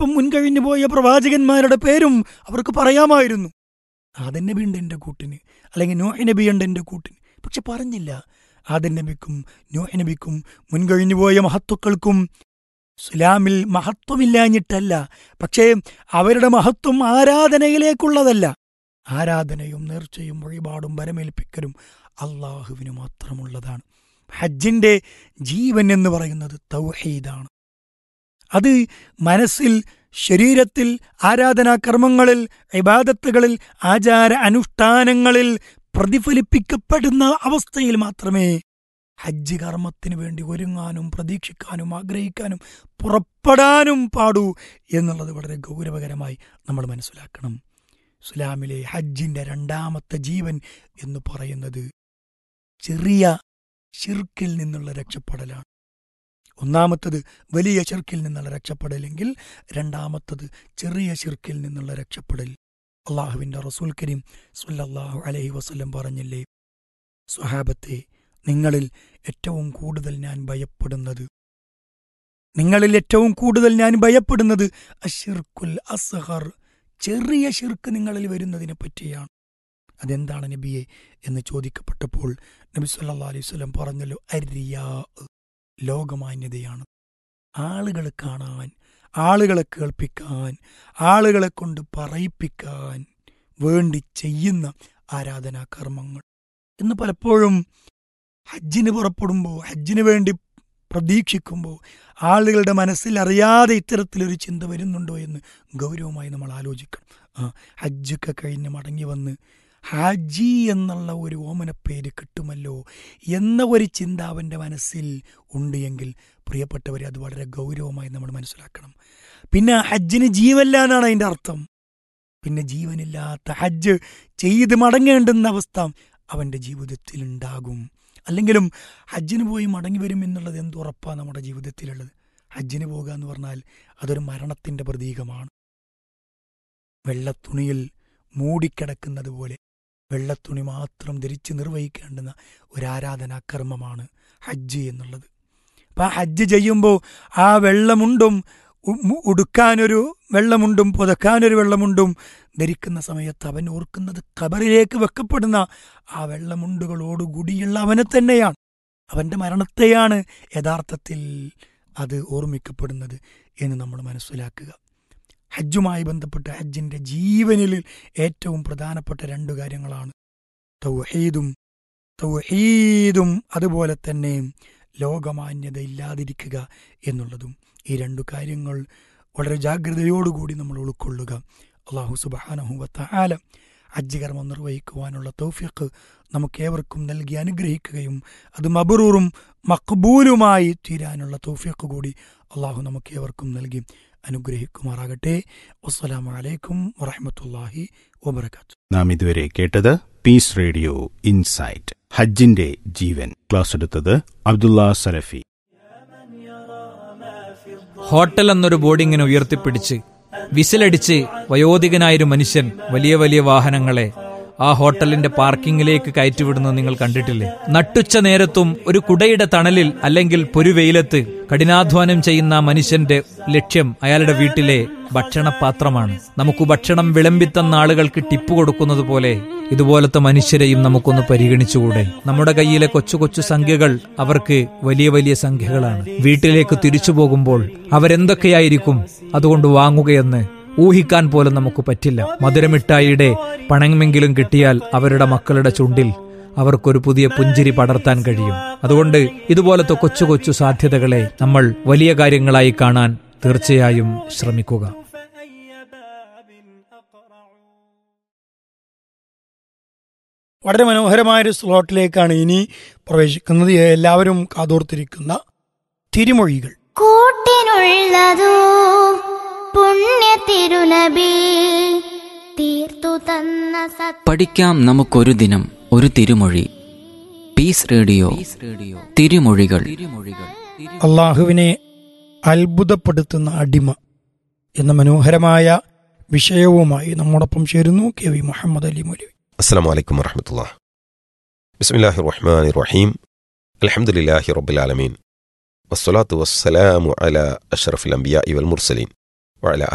അല്പം മുൻകഴിഞ്ഞു പോയ പ്രവാചകന്മാരുടെ പേരും അവർക്ക് പറയാമായിരുന്നു ആദൻ നബി ഉണ്ട് എൻ്റെ കൂട്ടിന് അല്ലെങ്കിൽ നോഹ നബി ഉണ്ട് എൻ്റെ കൂട്ടിന് പക്ഷെ പറഞ്ഞില്ല ആദൻ നബിക്കും നോഹ നബിക്കും മുൻകഴിഞ്ഞു പോയ മഹത്വക്കൾക്കും ഇസ്ലാമിൽ മഹത്വമില്ലാഞ്ഞിട്ടല്ല പക്ഷേ അവരുടെ മഹത്വം ആരാധനയിലേക്കുള്ളതല്ല ആരാധനയും നേർച്ചയും വഴിപാടും വരമേൽപ്പിക്കലും അള്ളാഹുവിന് മാത്രമുള്ളതാണ് ഹജ്ജിന്റെ ജീവൻ എന്ന് പറയുന്നത് തൗഹീദാണ് അത് മനസ്സിൽ ശരീരത്തിൽ ആരാധനാ കർമ്മങ്ങളിൽ ഇബാദത്തുകളിൽ ആചാര അനുഷ്ഠാനങ്ങളിൽ പ്രതിഫലിപ്പിക്കപ്പെടുന്ന അവസ്ഥയിൽ മാത്രമേ ഹജ്ജ് കർമ്മത്തിന് വേണ്ടി ഒരുങ്ങാനും പ്രതീക്ഷിക്കാനും ആഗ്രഹിക്കാനും പുറപ്പെടാനും പാടൂ എന്നുള്ളത് വളരെ ഗൗരവകരമായി നമ്മൾ മനസ്സിലാക്കണം ഇസ്ലാമിലെ ഹജ്ജിന്റെ രണ്ടാമത്തെ ജീവൻ എന്ന് പറയുന്നത് ചെറിയ ഷിർക്കിൽ നിന്നുള്ള രക്ഷപ്പെടലാണ് ഒന്നാമത്തത് വലിയ ഷിർക്കിൽ നിന്നുള്ള രക്ഷപ്പെടലെങ്കിൽ രണ്ടാമത്തത് ചെറിയ ഷിർക്കിൽ നിന്നുള്ള രക്ഷപ്പെടൽ അള്ളാഹുവിന്റെ റസൂൽ കരീം സുല്ലല്ലാഹു അലൈഹി വസല്ലം പറഞ്ഞില്ലേ സ്വഹാബത്തെ നിങ്ങളിൽ ഏറ്റവും കൂടുതൽ ഞാൻ ഭയപ്പെടുന്നത് നിങ്ങളിൽ ഏറ്റവും കൂടുതൽ ഞാൻ ഭയപ്പെടുന്നത് അഷിർക്കുൽ അസ്ഹർ ചെറിയ ഷിർക്ക് നിങ്ങളിൽ വരുന്നതിനെ പറ്റിയാണ് അതെന്താണ് നബിയെ എന്ന് ചോദിക്കപ്പെട്ടപ്പോൾ നബി സല്ലാ അലൈഹി സ്വലം പറഞ്ഞല്ലോ അരിയാ ലോകമാന്യതയാണ് ആളുകളെ കാണാൻ ആളുകളെ കേൾപ്പിക്കാൻ ആളുകളെ കൊണ്ട് പറയിപ്പിക്കാൻ വേണ്ടി ചെയ്യുന്ന ആരാധനാ കർമ്മങ്ങൾ എന്ന് പലപ്പോഴും ഹജ്ജിന് പുറപ്പെടുമ്പോൾ ഹജ്ജിന് വേണ്ടി പ്രതീക്ഷിക്കുമ്പോൾ ആളുകളുടെ മനസ്സിൽ അറിയാതെ ഇത്തരത്തിലൊരു ചിന്ത വരുന്നുണ്ടോ എന്ന് ഗൗരവമായി നമ്മൾ ആലോചിക്കണം ആ ഹജ്ജൊക്കെ കഴിഞ്ഞ് മടങ്ങി വന്ന് ഹാജി എന്നുള്ള ഒരു ഓമനപ്പേര് കിട്ടുമല്ലോ എന്ന ഒരു ചിന്ത അവൻ്റെ മനസ്സിൽ ഉണ്ട് എങ്കിൽ പ്രിയപ്പെട്ടവരെ അത് വളരെ ഗൗരവമായി നമ്മൾ മനസ്സിലാക്കണം പിന്നെ ഹജ്ജിന് ജീവല്ല എന്നാണ് അതിൻ്റെ അർത്ഥം പിന്നെ ജീവനില്ലാത്ത ഹജ്ജ് ചെയ്ത് മടങ്ങേണ്ടുന്ന അവസ്ഥ അവൻ്റെ ജീവിതത്തിൽ ഉണ്ടാകും അല്ലെങ്കിലും ഹജ്ജിന് പോയി മടങ്ങി വരും എന്നുള്ളത് എന്തുറപ്പാണ് നമ്മുടെ ജീവിതത്തിലുള്ളത് ഹജ്ജിന് പോകുക എന്ന് പറഞ്ഞാൽ അതൊരു മരണത്തിൻ്റെ പ്രതീകമാണ് വെള്ളത്തുണിയിൽ മൂടിക്കിടക്കുന്നത് പോലെ വെള്ളത്തുണി മാത്രം ധരിച്ച് നിർവഹിക്കേണ്ടുന്ന ഒരു ആരാധനാ കർമ്മമാണ് ഹജ്ജ് എന്നുള്ളത് അപ്പം ആ ഹജ്ജ് ചെയ്യുമ്പോൾ ആ വെള്ളമുണ്ടും ഉടുക്കാനൊരു വെള്ളമുണ്ടും പുതക്കാനൊരു വെള്ളമുണ്ടും ധരിക്കുന്ന സമയത്ത് അവൻ ഓർക്കുന്നത് ഖബറിലേക്ക് വെക്കപ്പെടുന്ന ആ വെള്ളമുണ്ടുകളോടുകൂടിയുള്ള അവനെ തന്നെയാണ് അവൻ്റെ മരണത്തെയാണ് യഥാർത്ഥത്തിൽ അത് ഓർമ്മിക്കപ്പെടുന്നത് എന്ന് നമ്മൾ മനസ്സിലാക്കുക ഹജ്ജുമായി ബന്ധപ്പെട്ട് ഹജ്ജിൻ്റെ ജീവനിൽ ഏറ്റവും പ്രധാനപ്പെട്ട രണ്ടു കാര്യങ്ങളാണ് തൗഹീദും തൗഹീദും അതുപോലെ തന്നെ ലോകമാന്യത ഇല്ലാതിരിക്കുക എന്നുള്ളതും ഈ രണ്ടു കാര്യങ്ങൾ വളരെ ജാഗ്രതയോടുകൂടി നമ്മൾ ഉൾക്കൊള്ളുക അള്ളാഹു സുബാനഹുവത്ത ആല ഹജ്ജ് കർമ്മം നിർവഹിക്കുവാനുള്ള തൗഫിഖ് നമുക്കേവർക്കും നൽകി അനുഗ്രഹിക്കുകയും അത് മബറൂറും മക്ബൂലുമായി തീരാനുള്ള തൗഫിഖ് കൂടി അള്ളാഹു നമുക്കേവർക്കും നൽകി അനുഗ്രഹിക്കുമാറാകട്ടെ വസ്സലാമു അലൈക്കും വറഹമത്തല്ലാഹി വബർക്കാത്തു നാം ഇതുവരെ കേട്ടത് പീസ് റേഡിയോ ഇൻസൈറ്റ് ഹജ്ജിന്റെ ജീവൻ ക്ലാസ് എടുത്തത് അബ്ദുള്ള സലഫി ഹോട്ടൽ എന്നൊരു ബോർഡിങ്ങിനെ ഉയർത്തിപ്പിടിച്ച് വിസിലടിച്ച് വയോധികനായൊരു മനുഷ്യൻ വലിയ വലിയ വാഹനങ്ങളെ ആ ഹോട്ടലിന്റെ പാർക്കിങ്ങിലേക്ക് കയറ്റിവിടുന്നത് നിങ്ങൾ കണ്ടിട്ടില്ലേ നട്ടുച്ച നേരത്തും ഒരു കുടയുടെ തണലിൽ അല്ലെങ്കിൽ പൊരുവെയിലത്ത് കഠിനാധ്വാനം ചെയ്യുന്ന ആ മനുഷ്യന്റെ ലക്ഷ്യം അയാളുടെ വീട്ടിലെ ഭക്ഷണപാത്രമാണ് നമുക്ക് ഭക്ഷണം വിളമ്പിത്തന്ന ആളുകൾക്ക് ടിപ്പ് കൊടുക്കുന്നത് പോലെ ഇതുപോലത്തെ മനുഷ്യരെയും നമുക്കൊന്ന് പരിഗണിച്ചുകൂടെ നമ്മുടെ കയ്യിലെ കൊച്ചു കൊച്ചു സംഖ്യകൾ അവർക്ക് വലിയ വലിയ സംഖ്യകളാണ് വീട്ടിലേക്ക് തിരിച്ചു പോകുമ്പോൾ അവരെന്തൊക്കെയായിരിക്കും അതുകൊണ്ട് വാങ്ങുകയെന്ന് ഊഹിക്കാൻ പോലും നമുക്ക് പറ്റില്ല മധുരമിഠായിയുടെ പണമെങ്കിലും കിട്ടിയാൽ അവരുടെ മക്കളുടെ ചുണ്ടിൽ അവർക്കൊരു പുതിയ പുഞ്ചിരി പടർത്താൻ കഴിയും അതുകൊണ്ട് ഇതുപോലത്തെ കൊച്ചു കൊച്ചു സാധ്യതകളെ നമ്മൾ വലിയ കാര്യങ്ങളായി കാണാൻ തീർച്ചയായും ശ്രമിക്കുക വളരെ മനോഹരമായൊരു സ്ലോട്ടിലേക്കാണ് ഇനി പ്രവേശിക്കുന്നത് എല്ലാവരും കാതോർത്തിരിക്കുന്ന തിരുമൊഴികൾ കൂട്ടിനുള്ളതോ പുണ്യ തിരുനബി തീർത്തു തന്ന സത് പഠിക്കാം നമുക്കൊരു ദിനം ഒരു തിരുമൊഴി പീസ് റേഡിയോ തിരുമൊഴികൾ തിരുമൊഴികൾ അള്ളാഹുവിനെ അത്ഭുതപ്പെടുത്തുന്ന അടിമ എന്ന മനോഹരമായ വിഷയവുമായി നമ്മോടൊപ്പം ചേരുന്നു കെ വി മുഹമ്മദ് അലി മൗലവി السلام عليكم ورحمة الله بسم الله الرحمن الرحيم الحمد لله رب العالمين والصلاة والسلام على أشرف الأنبياء والمرسلين وعلى